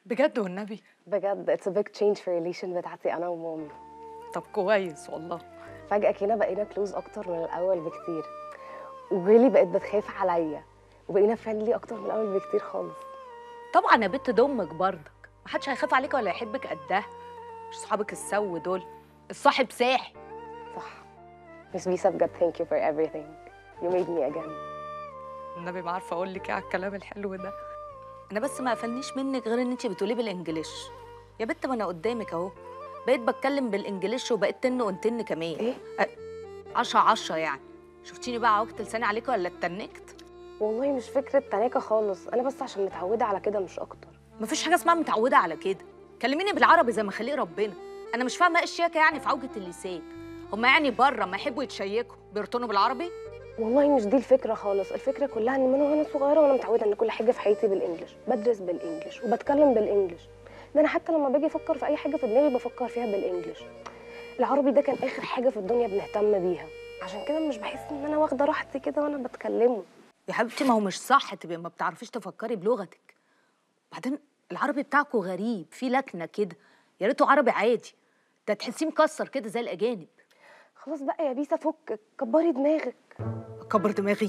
بجد والنبي بجد اتس a big change في الريليشن بتاعتي انا ومامي طب كويس والله فجأة كده بقينا كلوز اكتر من الاول بكتير وريلي بقت بتخاف عليا وبقينا فريندلي اكتر من الاول بكتير خالص طبعا يا بنت ده امك برضك محدش هيخاف عليك ولا يحبك قدها مش صحابك السو دول الصاحب ساحي صح مس بيسا بجد thank you for everything you made me again النبي ما عارفه اقول لك ايه على الكلام الحلو ده انا بس ما قفلنيش منك غير ان انت بتقولي بالانجليش يا بنت ما انا قدامك اهو بقيت بتكلم بالانجليش وبقيت تن وانتن كمان ايه أ- عشرة عشرة يعني شفتيني بقى عوجت لساني عليك ولا اتنكت والله مش فكرة تناكة خالص انا بس عشان متعودة على كده مش اكتر مفيش حاجه اسمها متعوده على كده كلميني بالعربي زي ما خليق ربنا انا مش فاهمه ايه الشياكه يعني في عوجه اللسان هما يعني بره ما يحبوا يتشيكوا بيرطنوا بالعربي والله مش دي الفكرة خالص الفكرة كلها ان من وانا صغيرة وانا متعودة ان كل حاجة في حياتي بالانجلش بدرس بالانجلش وبتكلم بالانجلش ده انا حتى لما باجي افكر في اي حاجة في دماغي بفكر فيها بالانجلش العربي ده كان اخر حاجة في الدنيا بنهتم بيها عشان كده مش بحس ان انا واخدة راحتي كده وانا بتكلمه يا حبيبتي ما هو مش صح تبقي ما بتعرفيش تفكري بلغتك بعدين العربي بتاعكوا غريب فيه لكنه كده يا ريته عربي عادي ده تحسيه مكسر كده زي الاجانب خلاص بقى يا بيسا فك كبري دماغك اكبر دماغي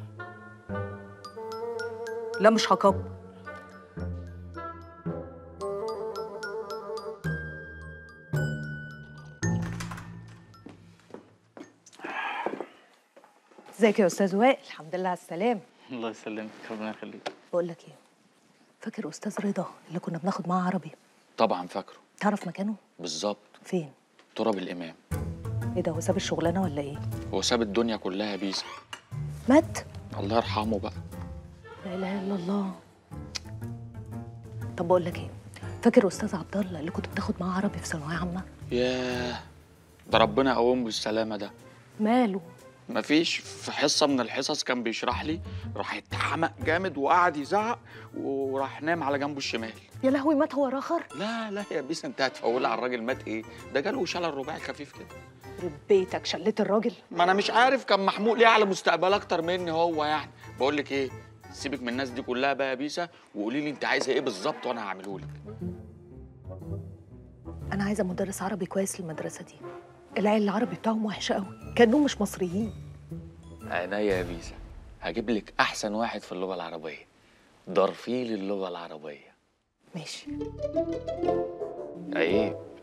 لا مش هكبر ازيك يا استاذ وائل الحمد لله على السلامه الله يسلمك ربنا يخليك بقول لك ايه فاكر استاذ رضا اللي كنا بناخد معاه عربي طبعا فاكره تعرف مكانه بالظبط فين تراب الامام ايه ده هو ساب الشغلانه ولا ايه هو ساب الدنيا كلها يا بيسا مات الله يرحمه بقى لا اله الا الله طب بقول لك ايه فاكر استاذ عبد الله اللي كنت بتاخد معاه عربي في ثانويه عامه ياه ده ربنا يقومه بالسلامه ده ماله مفيش في حصه من الحصص كان بيشرح لي راح اتحمق جامد وقعد يزعق وراح نام على جنبه الشمال يا لهوي مات هو راخر لا لا يا بيسا انت هتفولي على الراجل مات ايه ده جاله شلل رباعي خفيف كده يخرب بيتك شليت الراجل ما انا مش عارف كان محمود ليه على مستقبل اكتر مني هو يعني بقول لك ايه سيبك من الناس دي كلها بقى يا بيسا وقولي لي انت عايزه ايه بالظبط وانا هعمله لك انا عايزه مدرس عربي كويس للمدرسه دي العيال العربي بتاعهم وحش قوي كانهم مش مصريين عينيا يا بيسا هجيب لك احسن واحد في اللغه العربيه ضرفيل اللغه العربيه ماشي عيب